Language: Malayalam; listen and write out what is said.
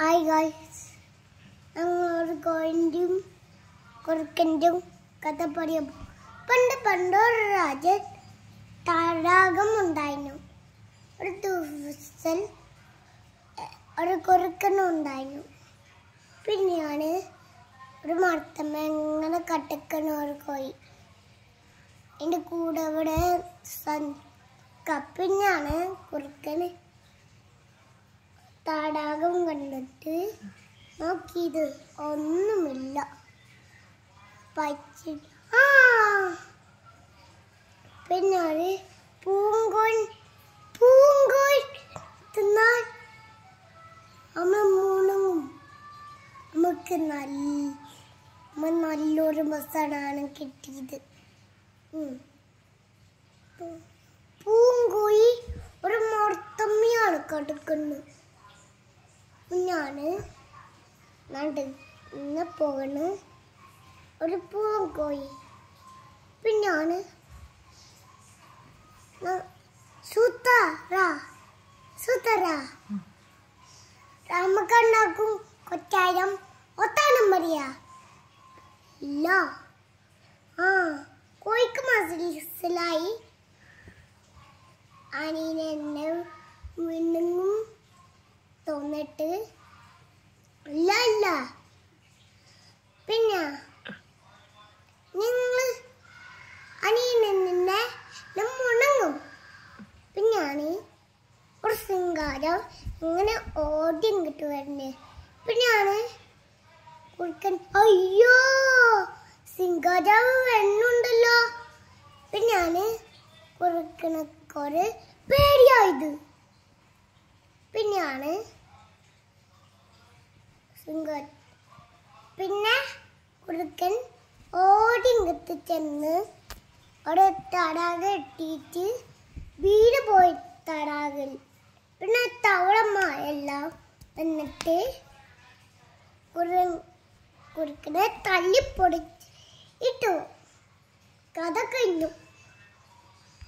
ഹായ് ഗായ്സ് ഞങ്ങളൊരു കോയിൻ്റെയും കുറുക്കൻ്റെയും കഥ പറയാം പണ്ട് പണ്ടൊരു രാജൻ തടാകം ഉണ്ടായിരുന്നു ഒരു ദിവസം എ- ഒരു കുറുക്കനും ഉണ്ടായിരുന്നു പിന്നെയാണ് ഒരു മർത്തമ്മ എങ്ങനെ കട്ടക്കണ ഒരു കോയി എൻ്റെ കൂടെ ഇവിടെ സൻ- ക- പിന്നെയാണ് കുറുക്കന് തടാകം കണ്ടിട്ട് നോക്കിയത് ഒന്നുമില്ല പച്ച ആ പിന്നെ ഒരു പൂങ്കോൻ പൂങ്കോൻ തിന്നാൽ അമ്മ മുണങ്ങും നമുക്ക് നല്ല അമ്മ നല്ലൊരു മസാലാണ് കിട്ടിയത് ഉം. പൂങ്കോയി ഒരു മർത്തമ്മയാണ് കടുക്കുന്നത് ഞാന് നണ്ട് ഇന്ന് പോകണ ഒരു പൂങ്കോയി പിന്നാണ് സുത്തറ സുത്തറ നമുക്കുണ്ടാക്കും കൊച്ചായിരം ഒത്താനും പറയാ ഇല്ല ആ കോഴിക്ക് മനസ്സിലായി അനീനെ എന്നെ വീണ്ടും തോന്നിട്ട് ഇല്ല ഇല്ല പിന്നെ നിങ്ങൾ അനിയനെ ഉണങ്ങും പിന്നെയാണ് ഒരു സിംഗാരം ഇങ്ങനെ ഓടി ഇങ്ങോട്ട് വരുന്നത് പിന്നെയാണ് കുറുക്കൻ അയ്യോ സിംഗാരാവ് വെണ്ണുണ്ടല്ലോ പിന്നെയാണ് കുറുക്കനക്കൊരു പേടിയായത് പിന്നെയാണ് സിംഗ പിന്നെ കുറുക്കൻ ഓടി ഇങ്ങത്ത് ചെന്ന് അവിടെ തടാകം എത്തിയിട്ട് വീട് പോയി തടാകിൽ പിന്നെ തവളമാരെല്ലാം എന്നിട്ട് കുറു കുറുക്കനെ തല്ലിപ്പൊടി ഇട്ടു കഥ കഴിഞ്ഞു